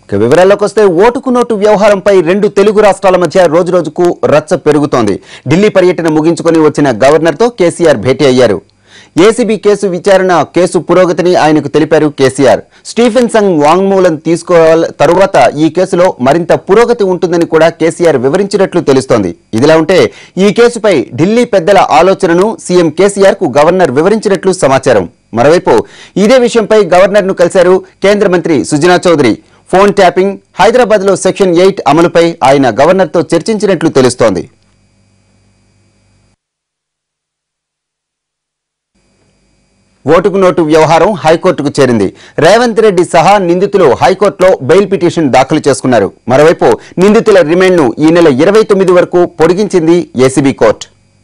ఇక వివరాల్లోకి వస్తే ఓటుకు నోటు వ్యవహారంపై రెండు తెలుగు రాష్ట్రాల మధ్య రోజురోజుకు రచ్చ పెరుగుతోంది ఢిల్లీ పర్యటన ముగించుకొని వచ్చిన గవర్నర్తో కేసీఆర్ భేటీ అయ్యారు ఏసీబీ కేసు విచారణ కేసు పురోగతిని ఆయనకు తెలిపారు కేసీఆర్ స్టీఫెన్ సంగ్ వాంగ్మూలం తీసుకోవాలి తరువాత ఈ కేసులో మరింత పురోగతి ఉంటుందని కూడా కేసీఆర్ వివరించినట్లు తెలుస్తోంది ఇదిలా ఉంటే ఈ కేసుపై ఢిల్లీ పెద్దల ఆలోచనను సీఎం కేసీఆర్ కు గవర్నర్ వివరించినట్లు సమాచారం మరోవైపు ఇదే విషయంపై గవర్నర్ ను కలిశారు కేంద్ర మంత్రి సుజనా చౌదరి ఫోన్ ట్యాపింగ్ హైదరాబాద్ లో సెక్షన్ ఎయిట్ అమలుపై ఆయన గవర్నర్తో చర్చించినట్లు తెలుస్తోంది ఓటుకు నోటు వ్యవహారం హైకోర్టుకు చేరింది రేవంత్ రెడ్డి సహా నిందితులు హైకోర్టులో బెయిల్ పిటిషన్ దాఖలు చేసుకున్నారు మరోవైపు నిందితుల రిమాండ్ను ఈ నెల ఇరవై తొమ్మిది వరకు పొడిగించింది ఏసీబీ కోర్టు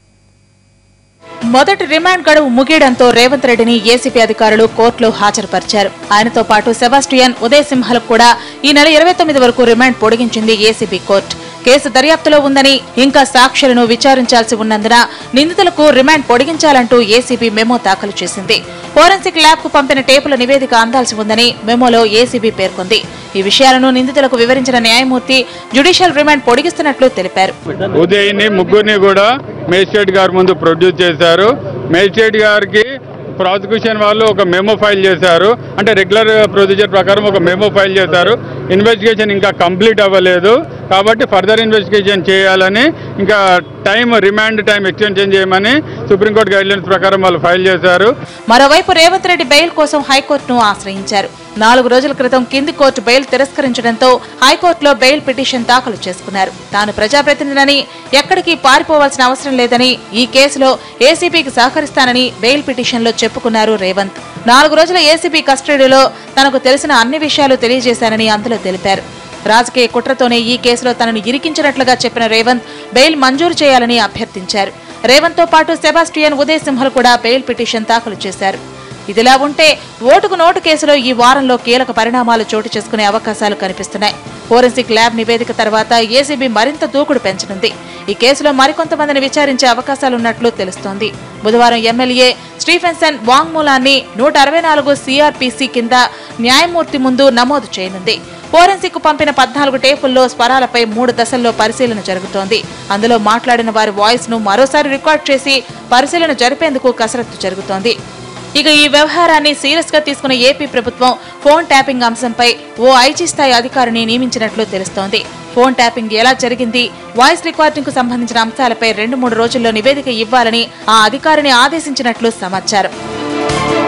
మొదటి రిమాండ్ గడువు ముగియడంతో రేవంత్ రెడ్డిని ఏసీపీ అధికారులు కోర్టులో హాజరుపరిచారు ఆయనతో పాటు సెబాస్టియన్ ఉదయ్ సింహలకు కూడా ఈ నెల ఇరవై తొమ్మిది వరకు రిమాండ్ పొడిగించింది ఏసీబీ కోర్టు కేసు దర్యాప్తులో ఉందని ఇంకా సాక్షులను విచారించాల్సి ఉన్నందున నిందితులకు రిమాండ్ పొడిగించాలంటూ ఏసీబీ మెమో దాఖలు చేసింది ఫోరెన్సిక్ ల్యాబ్ కు పంపిన టేపుల నివేదిక అందాల్సి ఉందని మెమోలో ఏసీబీ పేర్కొంది ఈ విషయాలను నిందితులకు వివరించిన న్యాయమూర్తి జ్యుడిషియల్ రిమాండ్ పొడిగిస్తున్నట్లు తెలిపారు ఉదయ్ని ముగ్గురిని కూడా మేజిస్ట్రేట్ గారి ముందు ప్రొడ్యూస్ చేశారు మేజిస్ట్రేట్ గారికి ప్రాసిక్యూషన్ వాళ్ళు ఒక మెమో ఫైల్ చేశారు అంటే రెగ్యులర్ ప్రొసీజర్ ప్రకారం ఒక మెమో ఫైల్ చేశారు ఇన్వెస్టిగేషన్ ఇంకా కంప్లీట్ అవ్వలేదు కాబట్టి ఫర్దర్ ఇన్వెస్టిగేషన్ చేయాలని ఇంకా టైం రిమాండ్ టైం ఎక్స్టెన్షన్ చేయమని సుప్రీంకోర్టు గైడ్లైన్స్ ప్రకారం వాళ్ళు ఫైల్ చేశారు మరోవైపు రేవంత్ రెడ్డి బెయిల్ కోసం హైకోర్టును ఆశ్రయించారు నాలుగు రోజుల క్రితం కింది కోర్టు బెయిల్ తిరస్కరించడంతో హైకోర్టులో బెయిల్ పిటిషన్ దాఖలు చేసుకున్నారు తాను ప్రజాప్రతినిధిని ఎక్కడికి పారిపోవాల్సిన అవసరం లేదని ఈ కేసులో ఏసీబీకి సహకరిస్తానని బెయిల్ పిటిషన్లో చెప్పుకున్నారు రేవంత్ నాలుగు రోజుల ఏసీబీ కస్టడీలో తనకు తెలిసిన అన్ని విషయాలు తెలియజేశానని అందులో తెలిపారు రాజకీయ కుట్రతోనే ఈ కేసులో తనను ఇరికించినట్లుగా చెప్పిన రేవంత్ బెయిల్ మంజూరు చేయాలని అభ్యర్థించారు రేవంత్ తో పాటు సెబాస్టియన్ ఉదయ్ సింహలు కూడా బెయిల్ పిటిషన్ దాఖలు చేశారు ఇదిలా ఉంటే ఓటుకు నోటు కేసులో ఈ వారంలో కీలక పరిణామాలు చోటు చేసుకునే అవకాశాలు కనిపిస్తున్నాయి ఫోరెన్సిక్ ల్యాబ్ నివేదిక తర్వాత ఏసీబీ మరింత దూకుడు పెంచనుంది ఈ కేసులో మరికొంతమందిని విచారించే అవకాశాలున్నట్లు తెలుస్తోంది బుధవారం ఎమ్మెల్యే స్టీఫెన్సన్ వాంగ్మూలాన్ని నూట అరవై నాలుగు సిఆర్పిసి కింద న్యాయమూర్తి ముందు నమోదు చేయనుంది ఫోరెన్సిక్ పంపిన పద్నాలుగు టేపుల్లో స్వరాలపై మూడు దశల్లో పరిశీలన జరుగుతోంది అందులో మాట్లాడిన వారి వాయిస్ ను మరోసారి రికార్డ్ చేసి పరిశీలన జరిపేందుకు కసరత్తు జరుగుతోంది ఇక ఈ వ్యవహారాన్ని సీరియస్ గా తీసుకున్న ఏపీ ప్రభుత్వం ఫోన్ ట్యాపింగ్ అంశంపై ఓ ఐజీ స్థాయి అధికారిని నియమించినట్లు తెలుస్తోంది ఫోన్ ట్యాపింగ్ ఎలా జరిగింది వాయిస్ రికార్డింగ్ కు సంబంధించిన అంశాలపై రెండు మూడు రోజుల్లో నివేదిక ఇవ్వాలని ఆ అధికారిని ఆదేశించినట్లు సమాచారం